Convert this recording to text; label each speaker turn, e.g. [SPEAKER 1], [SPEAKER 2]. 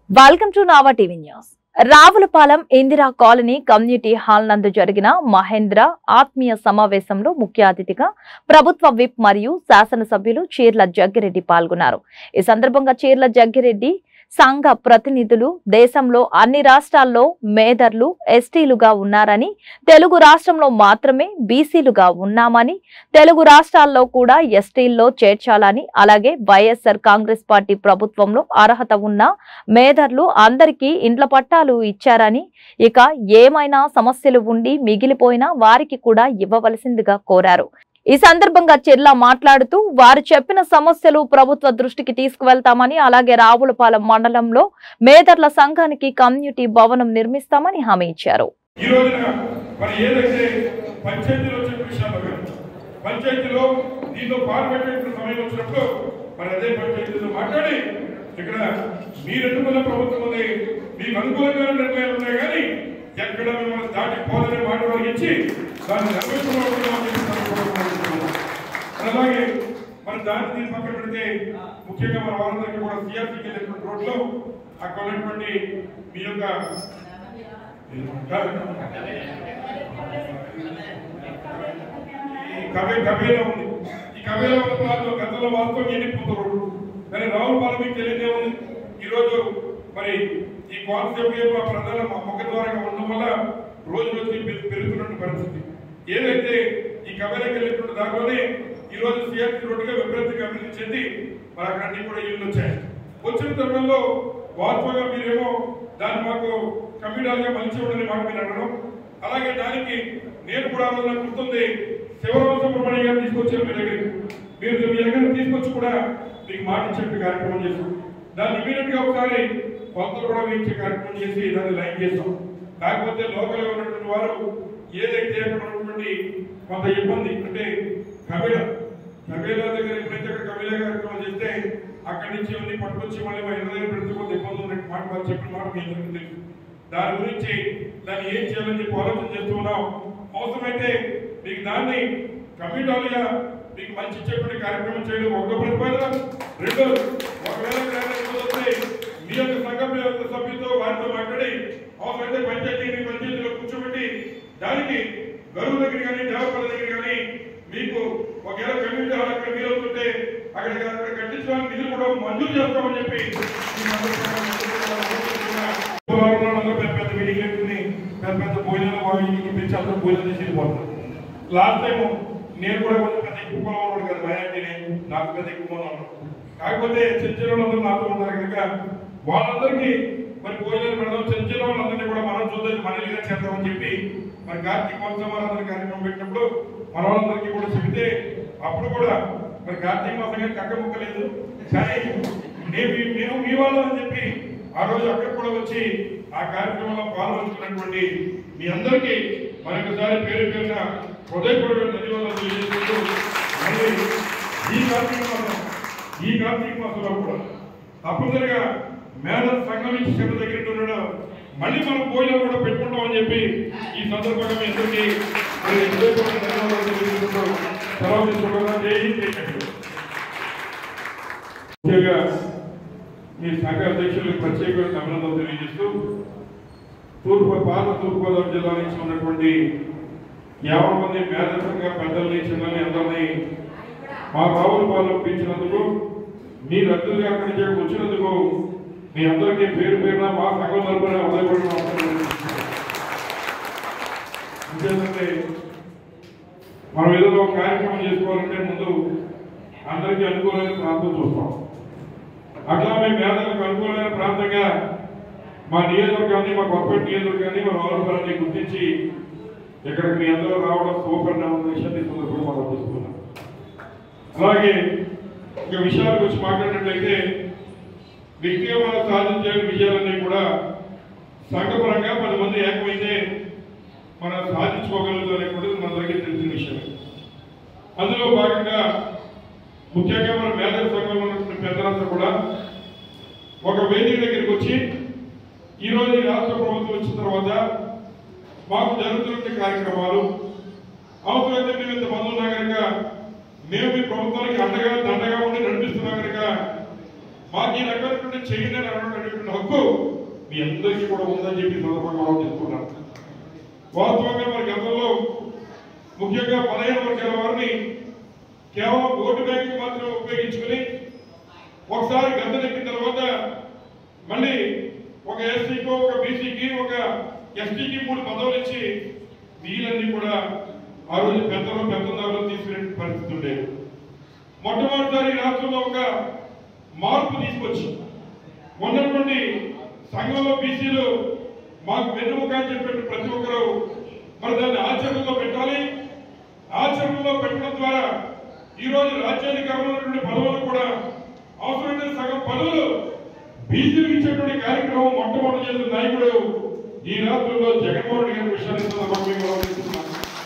[SPEAKER 1] Welcome to Nava TV news Ravulapalem Indira colony community hall నందు జరిగిన మహేంద్ర ఆత్మీయ సమావేశంలో ముఖ్య అతిథిగా ప్రభుత్వ విప్ మరియు శాసనసభ్యులు చీర్ల జగ్గిరెడ్డి పాల్గొన్నారు ఈ సందర్భంగా చీర్ల జగ్గిరెడ్డి సంఘ ప్రతినిధులు దేశంలో అన్ని రాష్ట్రాల్లో మేధర్లు ఎస్టీలుగా ఉన్నారని తెలుగు రాష్ట్రంలో మాత్రమే బీసీలుగా ఉన్నామని తెలుగు రాష్ట్రాల్లో కూడా ఎస్టీల్లో చేర్చాలని అలాగే వైఎస్ఆర్ కాంగ్రెస్ పార్టీ ప్రభుత్వంలో అర్హత ఉన్న మేధర్లు అందరికీ ఇండ్ల పట్టాలు ఇచ్చారని ఇక ఏమైనా సమస్యలు ఉండి మిగిలిపోయినా వారికి కూడా ఇవ్వవలసిందిగా కోరారు ఈ సందర్భంగా చెర్ల మాట్లాడుతూ వారు చెప్పిన సమస్యలు ప్రభుత్వ దృష్టికి తీసుకువెళ్తామని అలాగే రావులపాలెం మండలంలో మేధర్ల సంఘానికి కమ్యూనిటీ భవనం నిర్మిస్తామని హామీ ఇచ్చారు
[SPEAKER 2] ఈ రోజున మరి ఏదైతే పంచాయతీలో వచ్చిన విషయాలు కానీ పంచాయతీలో దీంతో పాల్గొనే సమయం వచ్చినప్పుడు మరి అదే పంచాయతీతో మాట్లాడి ఇక్కడ మీరు ఎన్నుకున్న ప్రభుత్వం ఉంది మీకు అనుకూలంగా నిర్ణయాలు ఉన్నాయి కానీ ఎక్కడ మిమ్మల్ని దాటి పోదనే మాట వారికి ఇచ్చి దాన్ని నెరవేర్చుకోవాలని చెప్పి సందర్భంగా అలాగే మరి దాన్ని దీని పక్కన పెడితే ముఖ్యంగా మన వారందరికీ కూడా సిఆర్సీకి వెళ్ళినటువంటి రోడ్లో అక్కడ ఉన్నటువంటి మీ యొక్క ఈ కవే కవేలో ఉంది ఈ కవేలో ఉన్న ప్రాంతంలో గతంలో వాస్తవం ఎండిపోతారు కానీ రావులపాలెం మీకు తెలియదే ఉంది ఈరోజు మరి ఈ కాన్సెప్ట్ ప్రజల ముఖ ద్వారా ఉండడం వల్ల రోజు రోజుకి పెరు- పెరుగుతున్న పరిస్థితి ఏదైతే ఈ కవేలోకి వెళ్ళినటువంటి దానిలోనే ఈ రోజు సిఆర్సీ రోడ్డుగా విపరీతంగా అభివృద్ధి చెంది మరి అక్కడ అన్ని కూడా ఇల్లు వచ్చాయి వచ్చిన తరుణంలో వాస్తవంగా మీరేమో దాన్ని మాకు కమ్యూనల్గా మంచి ఉండని మాట మీరు అనడం అలాగే దానికి నేను కూడా ఆ రోజున గుర్తుంది శివరామ సుబ్రహ్మణ్య గారు తీసుకొచ్చారు మీ దగ్గరికి మీరు మీ దగ్గర తీసుకొచ్చి కూడా మీకు మాట ఇచ్చే కార్యక్రమం చేశాం దాన్ని ఇమీడియట్ గా ఒకసారి కొత్తలు కూడా వేయించే కార్యక్రమం చేసి దాన్ని లైన్ చేస్తాం కాకపోతే లోకల్ గా ఉన్నటువంటి వారు ఏదైతే అక్కడ ఉన్నటువంటి కొంత ఇబ్బంది అంటే కబీల కబీల దగ్గర ఎప్పుడైతే అక్కడ కబీల కార్యక్రమం చేస్తే అక్కడి నుంచి అన్ని పట్టుకొచ్చి మళ్ళీ మా ఇళ్ళ దగ్గర పెడితే కొంత ఇబ్బంది ఉన్నట్టు మాట వారు చెప్పిన మాట మీ అందరికీ తెలుసు దాని గురించి దాన్ని ఏం చేయాలని చెప్పి ఆలోచన చేస్తూ ఉన్నాం అవసరమైతే మీకు దాన్ని కమిటాలుగా మీకు మంచి చెప్పిన కార్యక్రమం చేయడం ఒక ప్రతిపాదన రెండు ఒకవేళ కార్యక్రమం వస్తే మీ యొక్క సంఘం యొక్క సభ్యులతో వారితో మాట్లాడి అవసరమైతే పంచాయతీని పంచాయతీలో కూర్చోబెట్టి దానికి గరువు దగ్గర కానీ దేవపల్లి దగ్గర కానీ మీకు ఒకవేళ కమ్యూనిటీ హాల్ అక్కడ వీలవుతుంటే అక్కడ అక్కడ కట్టించడానికి నిధులు కూడా మంజూరు చేస్తామని చెప్పి మీ అందరికీ పెద్ద పెద్ద మీటింగ్ పెట్టుకుని పెద్ద పెద్ద భోజనాలు వాళ్ళు పిలిచి అందరూ భోజనం చేసి వెళ్ళిపోతారు లాస్ట్ టైం నేను కూడా కొంచెం పెద్ద ఎక్కువ పొలం ఉన్నాడు కదా భయాన్ని నాకు పెద్ద ఎక్కువ పొలం ఉన్నాడు కాకపోతే చెంచిన వాళ్ళందరూ నాతో ఉన్నారు కనుక వాళ్ళందరికీ మరి భోజనాలు పెడదాం చెంచిన వాళ్ళందరినీ కూడా మనం చూద్దాం మన ఇల్లుగా చేద్దామని చెప్పి మరి కార్తీక మహోత్సవాలందరూ కార్యక్రమం పెట్టినప్పుడు మన వాళ్ళందరికీ కూడా చెబితే అప్పుడు కూడా మరి కార్తీక మాసం గారికి అక్క ముక్కలేదు కానీ నేను మీ- మీరు మీ వాళ్ళు అని చెప్పి ఆ రోజు అక్కడ కూడా వచ్చి ఆ కార్యక్రమంలో పాల్గొంటున్నటువంటి మీ అందరికీ మరొకసారి పేరు పేరున హృదయపూర్వక ధన్యవాదాలు తెలియజేస్తూ మరి ఈ కార్తీక మాసం ఈ కార్తీక మాసంలో కూడా తప్పనిసరిగా మేధ సంఘం నుంచి చెట్టు దగ్గర ఉండడం మళ్ళీ మనం భోజనం కూడా పెట్టుకుంటామని చెప్పి ఈ సందర్భంగా మీ అందరికీ మరి హృదయపూర్వక ధన్యవాదాలు తెలియజేస్తూ సెలవు తీసుకుంటున్నాను జై హింద్, జై కశ్మీర్. ముఖ్యంగా మీ సంఘ అధ్యక్షులకు ప్రత్యేకమైన అభినందనలు తెలియజేస్తూ తూర్పు పాత తూర్పుగోదావరి జిల్లా నుంచి ఉన్నటువంటి యాభై మంది మేధస్సంగా పెద్దల్ని చిన్నల్ని అందరినీ మా రావుల పాలన పెంచినందుకు మీ రద్దులుగా అక్కడి నుంచి ఇక్కడికి వచ్చినందుకు మీ అందరికీ పేరు పేరున మా సంఘం తరపున ఉదయపడిన ఇంకేంటంటే మనం ఏదో ఒక కార్యక్రమం చేసుకోవాలంటే ముందు అందరికీ అనుకూలమైన ప్రాంతం చూస్తాం అట్లా మేము పేదలకు అనుకూలమైన ప్రాంతంగా మా నియోజకవర్గాన్ని మా కొత్తపేట నియోజకవర్గాన్ని మా రావులపురాన్ని గుర్తించి ఇక్కడికి మీ అందరూ రావడం శుభపరిణామం విషయాన్ని ఈ సందర్భంగా మనం తీసుకున్నాం అలాగే ఇక విషయాలకు వచ్చి మాట్లాడినట్లయితే వ్యక్తిగా మనం సాధించే విజయాలన్నీ కూడా సంఘపరంగా పది మంది ఏకమైతే మనం సాధించుకోగలుగుతాం అనేటువంటిది మనందరికీ తెలిసిన విషయం అందులో భాగంగా ముఖ్యంగా మన మేధక సంఘంలో ఉన్నటువంటి పెద్దలంతా కూడా ఒక వేదిక దగ్గరికి వచ్చి ఈ రోజు ఈ రాష్ట్ర ప్రభుత్వం వచ్చిన తర్వాత మాకు జరుగుతున్న కార్యక్రమాలు అవసరమైతే మేము ఇంతమంది ఉన్నా కనుక మేము మీ ప్రభుత్వానికి అండగా దండగా ఉండి నడిపిస్తున్నా కనుక మాకు ఈ రకమైనటువంటి చేయండి అని అనేటువంటి హక్కు మీ అందరికీ కూడా ఉందని చెప్పి ఈ సందర్భంగా మనం చెప్పుకున్నాం వాస్తవంగా మరి గతంలో ముఖ్యంగా పదహైదు వర్గాల వారిని కేవలం ఓటు బ్యాంకు మాత్రమే ఉపయోగించుకుని ఒకసారి గద్దెనెక్కిన తర్వాత మళ్ళీ ఒక ఎస్సీకి ఒక బీసీకి ఒక ఎస్టీకి మూడు పదవులు ఇచ్చి వీళ్ళన్నీ కూడా ఆ రోజు పెద్దలు పెద్దదారులు తీసుకునే పరిస్థితి ఉండేది మొట్టమొదటిసారి ఈ రాష్ట్రంలో ఒక మార్పు తీసుకొచ్చి ఉన్నటువంటి సంఘంలో బీసీలు మాకు వెన్నుముక అని చెప్పిన ప్రతి ఒక్కరూ మరి దాన్ని ఆచరణలో పెట్టాలి ఆచరణలో పెట్టడం ద్వారా ఈ రోజు రాజ్యాధికారంలో ఉన్నటువంటి పదవులు కూడా అవసరమైన సగం పదవులు బీసీలకు ఇచ్చేటువంటి కార్యక్రమం మొట్టమొదటి చేసిన నాయకుడు ఈ రాష్ట్రంలో జగన్మోహన్ రెడ్డి గారి విషయాన్ని ఈ సందర్భంగా గౌరవిస్తున్నాను.